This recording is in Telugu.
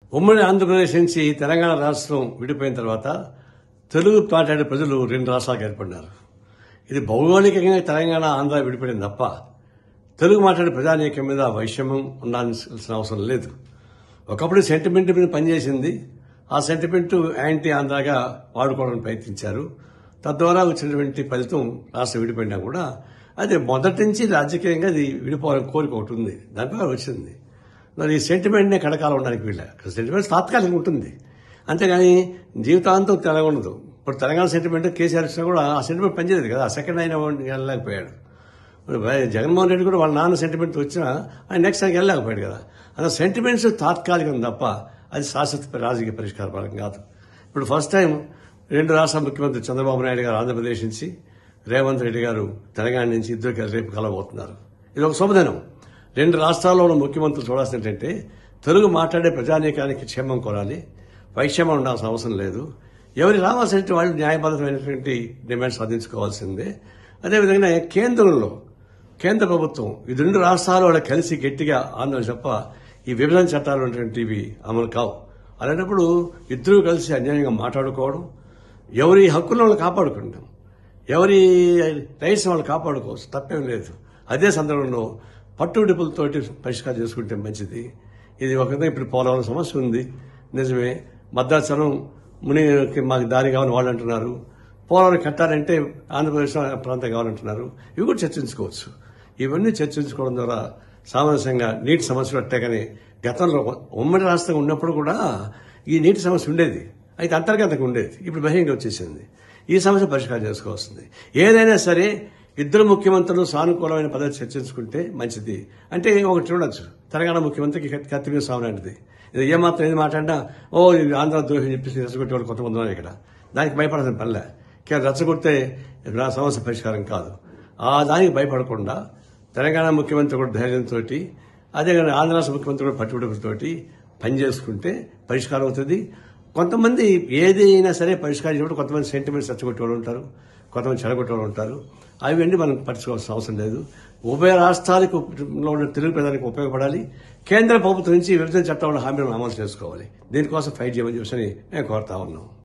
ఉమ్మడి ఆంధ్రప్రదేశ్ నుంచి తెలంగాణ రాష్ట్రం విడిపోయిన తర్వాత తెలుగు మాట్లాడే ప్రజలు రెండు రాష్ట్రాలకు ఏర్పడినారు ఇది భౌగోళికంగా తెలంగాణ ఆంధ్ర విడిపోయింది తప్ప తెలుగు మాట్లాడే ప్రజానీకం మీద వైషమ్యం ఉండాల్సిన అవసరం లేదు ఒకప్పుడు సెంటిమెంట్ మీద పనిచేసింది ఆ సెంటిమెంట్ యాంటీ ఆంధ్రాగా వాడుకోవడానికి ప్రయత్నించారు తద్వారా వచ్చినటువంటి ఫలితం రాష్ట్రం విడిపోయినా కూడా అది మొదటి నుంచి రాజకీయంగా అది విడిపోవాలని కోరిక ఒకటి ఉంది దానిపై వచ్చింది మరి ఈ సెంటిమెంట్నే కడకాలం ఉండడానికి వీళ్ళ సెంటిమెంట్ తాత్కాలికంగా ఉంటుంది అంతేగాని జీవితాంతం తెలంగాణ ఉండదు ఇప్పుడు తెలంగాణ సెంటిమెంట్ కేసీఆర్ ఇచ్చినా కూడా ఆ సెంటిమెంట్ పనిచేయలేదు కదా ఆ సెకండ్ ఆయన వెళ్ళలేకపోయాడు మరి వై- జగన్మోహన్ రెడ్డి కూడా వాళ్ళ నాన్న సెంటిమెంట్ వచ్చినా ఆయన నెక్స్ట్ ఆయనకి వెళ్ళలేకపోయాడు కదా అలా సెంటిమెంట్స్ తాత్కాలికం తప్ప అది శాశ్వత రాజకీయ పరిష్కార పరం కాదు ఇప్పుడు ఫస్ట్ టైం రెండు రాష్ట్ర ముఖ్యమంత్రి చంద్రబాబు నాయుడు గారు ఆంధ్రప్రదేశ్ నుంచి రేవంత్ రెడ్డి గారు తెలంగాణ నుంచి ఇద్దరు కలిసి రేపు కలబోతున్నారు ఇది ఒక శుభదినం రెండు రాష్ట్రాల్లో ఉన్న ముఖ్యమంత్రులు చూడాల్సింది ఏంటంటే తెలుగు మాట్లాడే ప్రజానీకానికి క్షేమం కోరాలి వైక్షేమం ఉండాల్సిన అవసరం లేదు ఎవరి రావాల్సిన వాళ్ళు న్యాయబద్ధమైనటువంటి డిమాండ్ సాధించుకోవాల్సిందే అదేవిధంగా కేంద్రంలో కేంద్ర ప్రభుత్వం ఈ రెండు రాష్ట్రాలు వాళ్ళ కలిసి గట్టిగా ఆందోళన తప్ప ఈ విభజన చట్టాలు ఉన్నటువంటివి అమలు కావు అలాంటప్పుడు ఇద్దరూ కలిసి అన్యాయంగా మాట్లాడుకోవడం ఎవరి హక్కులను వాళ్ళు కాపాడుకుంటాం ఎవరి రైట్స్ వాళ్ళు కాపాడుకోవచ్చు తప్పేం లేదు అదే సందర్భంలో పట్టుడిపులతోటి పరిష్కారం చేసుకుంటే మంచిది ఇది ఒక విధంగా ఇప్పుడు పోలవరం సమస్య ఉంది నిజమే భద్రాచలం మునికి మాకు దారి కావాలని వాళ్ళు అంటున్నారు పోలవరం కట్టాలంటే ఆంధ్రప్రదేశ్ ప్రాంతం కావాలంటున్నారు ఇవి కూడా చర్చించుకోవచ్చు ఇవన్నీ చర్చించుకోవడం ద్వారా సామరస్యంగా నీటి సమస్యలు అట్టే కానీ గతంలో ఉమ్మడి రాష్ట్రంగా ఉన్నప్పుడు కూడా ఈ నీటి సమస్య ఉండేది అయితే అంతర్గతంగా ఉండేది ఇప్పుడు బహిరంగ వచ్చేసింది ఈ సమస్య పరిష్కారం చేసుకోవాల్సింది ఏదైనా సరే ఇద్దరు ముఖ్యమంత్రులు సానుకూలమైన పద్ధతి చర్చించుకుంటే మంచిది అంటే ఒకటి చూడొచ్చు తెలంగాణ ముఖ్యమంత్రికి కత్తి- కత్తి మీద సాగు లాంటిది ఇది ఏమాత్రం ఏది మాట్లాడినా ఓ ఇది ఆంధ్ర ద్రోహం చెప్పేసి రెచ్చగొట్టే వాళ్ళు కొంతమంది ఉన్నారు ఇక్కడ దానికి భయపడాల్సిన పనిలే కేవలం రెచ్చగొడితే నా సమస్య పరిష్కారం కాదు ఆ దానికి భయపడకుండా తెలంగాణ ముఖ్యమంత్రి కూడా ధైర్యంతో అదే ఆంధ్ర రాష్ట్ర ముఖ్యమంత్రి కూడా పట్టుబడితోటి పనిచేసుకుంటే పరిష్కారం అవుతుంది కొంతమంది ఏదైనా సరే పరిష్కరించినప్పుడు కొంతమంది సెంటిమెంట్స్ రెచ్చగొట్టే వాళ్ళు ఉంటారు కొంతమంది చెడగొట్టే వాళ్ళు ఉంటారు అవన్నీ మనం పట్టించుకోవాల్సిన అవసరం లేదు ఉభయ రాష్ట్రాలకు లో ఉన్న తెలుగు ప్రజలకు ఉపయోగపడాలి కేంద్ర ప్రభుత్వం నుంచి విభజన చట్టంలో హామీలను అమలు చేసుకోవాలి దీనికోసం ఫైట్ చేయమని చెప్పి నేను కోరుతా ఉన్నాం